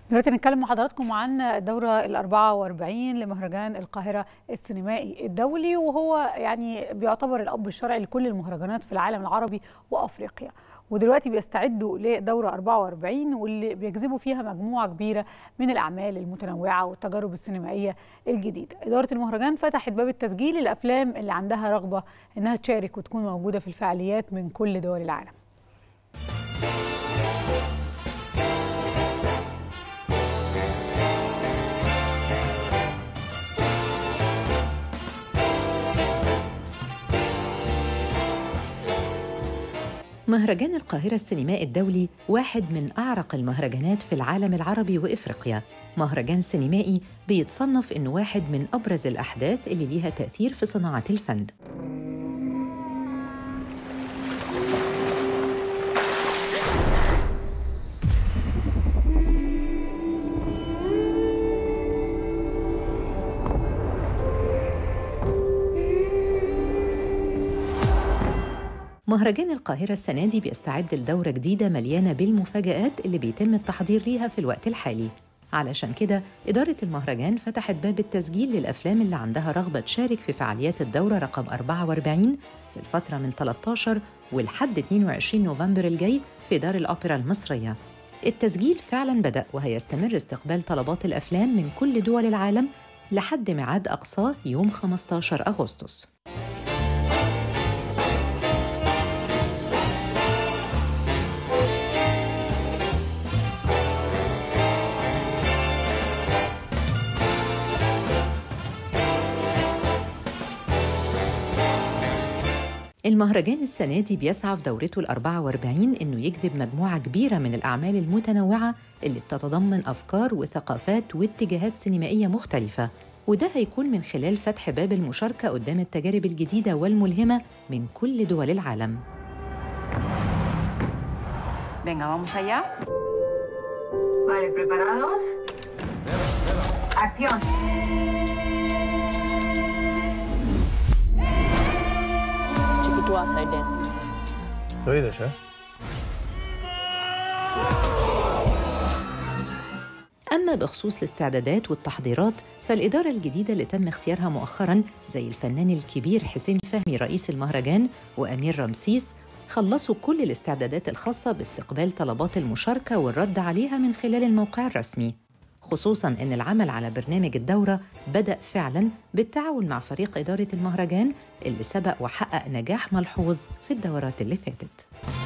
دلوقتي هنتكلم مع حضراتكم عن الدورة ال 44 لمهرجان القاهرة السينمائي الدولي وهو يعني بيعتبر الأب الشرعي لكل المهرجانات في العالم العربي وأفريقيا ودلوقتي بيستعدوا لدورة 44 واللي بيجذبوا فيها مجموعة كبيرة من الأعمال المتنوعة والتجارب السينمائية الجديدة إدارة المهرجان فتحت باب التسجيل للأفلام اللي عندها رغبة إنها تشارك وتكون موجودة في الفعاليات من كل دول العالم مهرجان القاهرة السينمائي الدولي واحد من أعرق المهرجانات في العالم العربي وإفريقيا مهرجان سينمائي بيتصنف إنه واحد من أبرز الأحداث اللي ليها تأثير في صناعة الفن مهرجان القاهرة السنة دي بيستعد لدورة جديدة مليانة بالمفاجآت اللي بيتم التحضير ليها في الوقت الحالي علشان كده إدارة المهرجان فتحت باب التسجيل للأفلام اللي عندها رغبة تشارك في فعاليات الدورة رقم 44 في الفترة من 13 ولحد 22 نوفمبر الجاي في دار الأوبرا المصرية التسجيل فعلا بدأ وهيستمر استقبال طلبات الأفلام من كل دول العالم لحد ميعاد أقصاه يوم 15 أغسطس المهرجان السنة دي بيسعى في دورته ال 44 إنه يجذب مجموعة كبيرة من الأعمال المتنوعة اللي بتتضمن أفكار وثقافات واتجاهات سينمائية مختلفة وده هيكون من خلال فتح باب المشاركة قدام التجارب الجديدة والملهمة من كل دول العالم Venga, vamos allá. Vale, ¿preparados? Acción. tua side ايه ده شا؟ أما بخصوص الاستعدادات والتحضيرات فالإدارة الجديدة اللي تم اختيارها مؤخراً زي الفنان الكبير حسين فهمي رئيس المهرجان وأمير رمسيس خلصوا كل الاستعدادات الخاصة باستقبال طلبات المشاركة والرد عليها من خلال الموقع الرسمي خصوصاً أن العمل على برنامج الدورة بدأ فعلاً بالتعاون مع فريق إدارة المهرجان اللي سبق وحقق نجاح ملحوظ في الدورات اللي فاتت